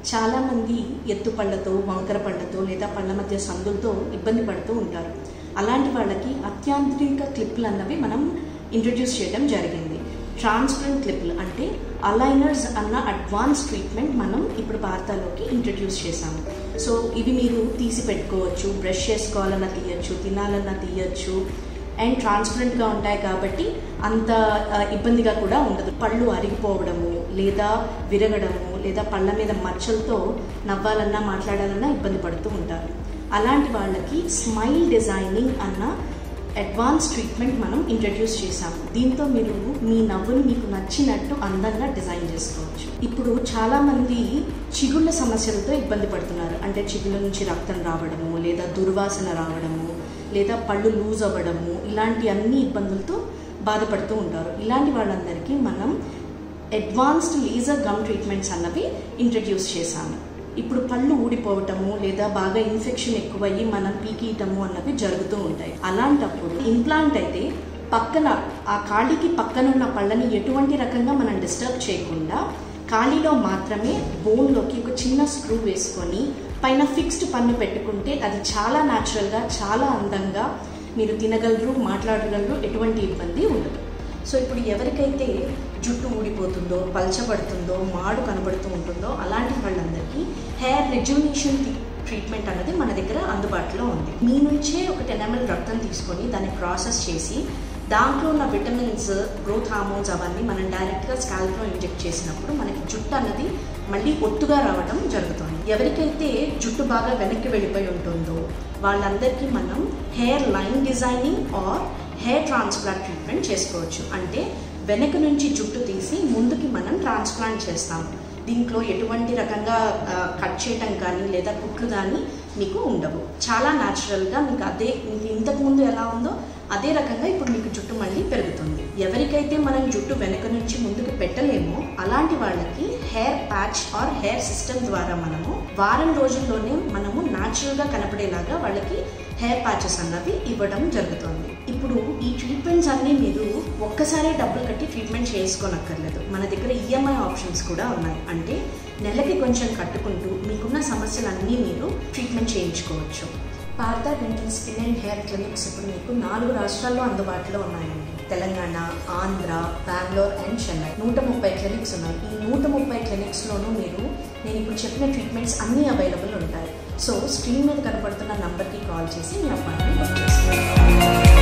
చాలా మంది ఎత్తు పళ్ళతో వంకర పళ్ళతో లేదా పళ్ళ మధ్య సందులతో ఇబ్బంది పడుతూ ఉంటారు అలాంటి వాళ్ళకి అత్యాంతరిక క్లిప్లు అన్నవి మనం ఇంట్రడ్యూస్ చేయడం జరిగింది ట్రాన్స్పరెంట్ క్లిప్లు అంటే అలైనర్స్ అన్న అడ్వాన్స్ ట్రీట్మెంట్ మనం ఇప్పుడు భారతలోకి ఇంట్రడ్యూస్ చేశాము సో ఇవి మీరు తీసి పెట్టుకోవచ్చు బ్రష్ చేసుకోవాలన్నా తీయచ్చు తినాలన్నా తీయచ్చు అండ్ ట్రాన్స్పరెంట్గా ఉంటాయి కాబట్టి అంత ఆ, ఇబ్బందిగా కూడా ఉండదు పళ్ళు అరిగిపోవడము లేదా విరగడము లేదా పళ్ళ మీద మచ్చలతో నవ్వాలన్నా మాట్లాడాలన్నా ఇబ్బంది పడుతూ ఉంటారు అలాంటి వాళ్ళకి స్మైల్ డిజైనింగ్ అన్న అడ్వాన్స్ ట్రీట్మెంట్ మనం ఇంట్రడ్యూస్ చేసాము దీంతో మీరు మీ నవ్వుని మీకు నచ్చినట్టు అందంగా డిజైన్ చేసుకోవచ్చు ఇప్పుడు చాలా మంది చిగుళ్ళ సమస్యలతో ఇబ్బంది పడుతున్నారు అంటే చిగుళ్ళ నుంచి రక్తం రావడము లేదా దుర్వాసన రావడము లేదా పళ్ళు లూజ్ అవ్వడము ఇలాంటి అన్ని ఇబ్బందులతో బాధపడుతూ ఉంటారు ఇలాంటి వాళ్ళందరికీ మనం అడ్వాన్స్డ్ లేజర్ గమ్ ట్రీట్మెంట్స్ అన్నవి ఇంట్రడ్యూస్ చేశాము ఇప్పుడు పళ్ళు ఊడిపోవటము లేదా బాగా ఇన్ఫెక్షన్ ఎక్కువయ్యి మనం పీకియటము అన్నవి జరుగుతూ ఉంటాయి అలాంటప్పుడు ఇంప్లాంట్ అయితే పక్కన ఆ ఖాళీకి పక్కనున్న పళ్ళని ఎటువంటి రకంగా మనం డిస్టర్బ్ చేయకుండా ఖాళీలో మాత్రమే బోన్లోకి ఒక చిన్న స్క్రూ వేసుకొని పైన ఫిక్స్డ్ పన్ను పెట్టుకుంటే అది చాలా న్యాచురల్గా చాలా అందంగా మీరు తినగలరు మాట్లాడగలరు ఎటువంటి ఇబ్బంది ఉండదు సో ఇప్పుడు ఎవరికైతే జుట్టు ఊడిపోతుందో పల్చబడుతుందో మాడు కనబడుతూ ఉంటుందో అలాంటి వాళ్ళందరికీ హెయిర్ రెజ్యునేషన్ ట్రీట్మెంట్ అనేది మన దగ్గర అందుబాటులో ఉంది మీ నుంచే ఒక టెన్ ఎంఎల్ రక్తం తీసుకొని దాన్ని ప్రాసెస్ చేసి దాంట్లో ఉన్న విటమిన్స్ గ్రోత్ హార్మోన్స్ అవన్నీ మనం డైరెక్ట్గా స్కాల్ప్లో ఇంజెక్ట్ చేసినప్పుడు మనకి జుట్టు అన్నది మళ్ళీ ఒత్తుగా రావడం జరుగుతుంది ఎవరికైతే జుట్టు బాగా వెనక్కి వెళ్ళిపోయి ఉంటుందో వాళ్ళందరికీ మనం hairline designing or hair transplant treatment చేసుకోవచ్చు అంటే వెనక నుంచి జుట్టు తీసి ముందుకి మనం ట్రాన్స్ప్లాంట్ చేస్తాం దీంట్లో ఎటువంటి రకంగా ఆ, కట్ చేయటం కానీ లేదా కుట్లు కానీ మీకు ఉండవు చాలా న్యాచురల్గా మీకు అదే మీకు ఇంతకు ముందు ఎలా ఉందో అదే రకంగా ఇప్పుడు మీకు జుట్టు మళ్ళీ పెరుగుతుంది ఎవరికైతే మనం జుట్టు వెనక నుంచి ముందుకు పెట్టలేమో అలాంటి వాళ్ళకి hair patch or hair system ద్వారా మనము వారం రోజుల్లోనే మనము న్యాచురల్గా కనపడేలాగా వాళ్ళకి హెయిర్ ప్యాచెస్ అన్నవి ఇవ్వడం జరుగుతుంది ఇప్పుడు ఈ ట్రీట్మెంట్స్ అన్నీ మీరు ఒక్కసారే డబ్బులు కట్టి ట్రీట్మెంట్ చేసుకోనక్కర్లేదు మన దగ్గర ఈఎంఐ ఆప్షన్స్ కూడా ఉన్నాయి అంటే నెలకి కొంచెం కట్టుకుంటూ మీకున్న సమస్యలన్నీ మీరు ట్రీట్మెంట్ చేయించుకోవచ్చు Bharat dental skin and hair clinics ఇప్పుడు మీకు నాలుగు రాష్ట్రాల్లో అందుబాటులో ఉన్నాయండి తెలంగాణ ఆంధ్ర బెంగళూరు అండ్ చెన్నై నూట ముప్పై క్లినిక్స్ ఉన్నాయి ఈ నూట ముప్పై క్లినిక్స్లోనూ మీరు నేను ఇప్పుడు చెప్పిన ట్రీట్మెంట్స్ అన్నీ అవైలబుల్ ఉంటాయి సో స్క్రీన్ మీద కనపడుతున్న నంబర్కి కాల్ చేసి మీ అపాయింట్మెంట్ బుక్ చేసుకోండి